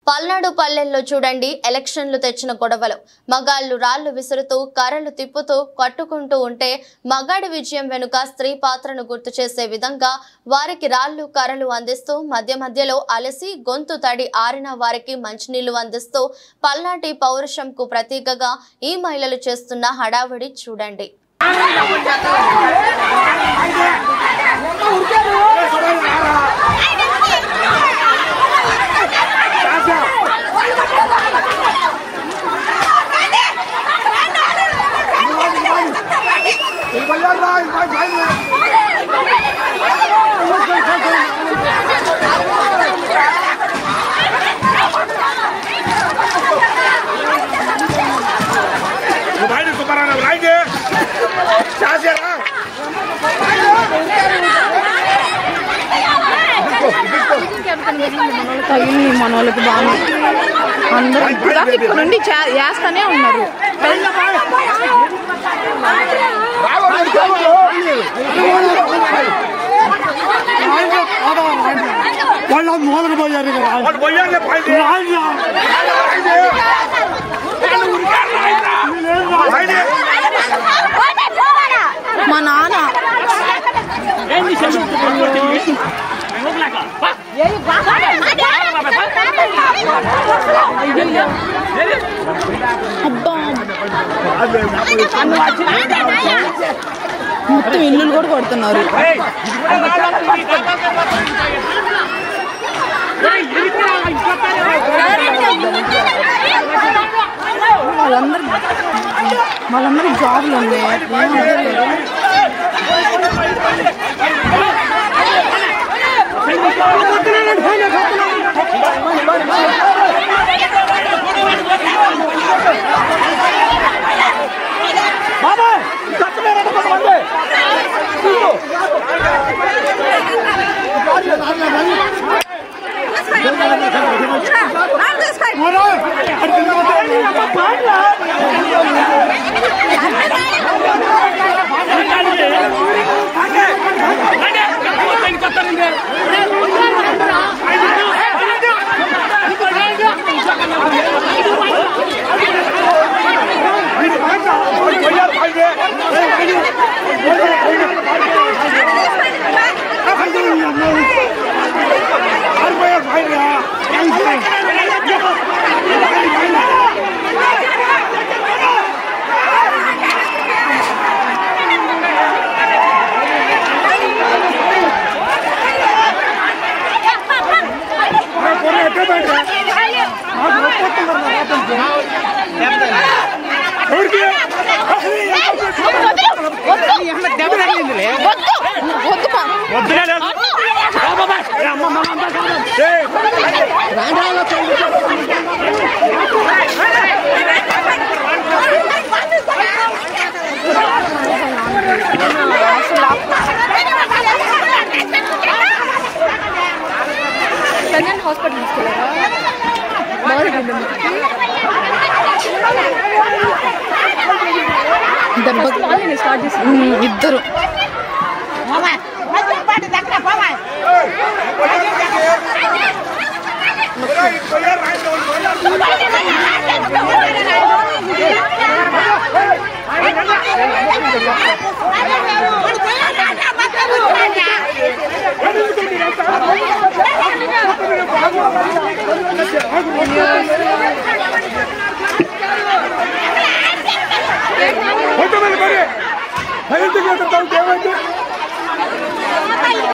పల్నాడు పల్లెల్లో చూడండి ఎలక్షన్లు తెచ్చిన గొడవలు మగాళ్లు రాళ్లు విసురుతూ కర్రలు తిప్పుతూ కట్టుకుంటూ ఉంటే మగాడి విజయం వెనుక స్త్రీ పాత్రను గుర్తు చేసే విధంగా వారికి రాళ్లు కర్రలు అందిస్తూ మధ్య మధ్యలో అలసి గొంతు తడి ఆరిన వారికి మంచినీళ్లు అందిస్తూ పల్నాటి పౌరుషంకు ప్రతీకగా ఈ మహిళలు చేస్తున్న హడావిడి చూడండి Vai, Subarana, vai, చాసేరా తగిలి మన వాళ్ళకి బాగా అందరూ ఇప్పుడు దాకా ఇక్కడ నుండి చే- చేస్తానే ఉన్నారు వాళ్ళ మూలకు పోయారు ఇక రాజు. వాడు పోయాలి పైకి రాజు. పైకి మా నాన్న అబ్బా మొత్తం ఇల్లులు కూడా కొడుతున్నారు వాళ్ళందరూ వాళ్ళందరూ జాబ్లు ఉన్నాయి ఏం అర్థం లేదు. వద్దు పా. దెబ్బ ఉమ్, ఇద్దరు ఏమైంది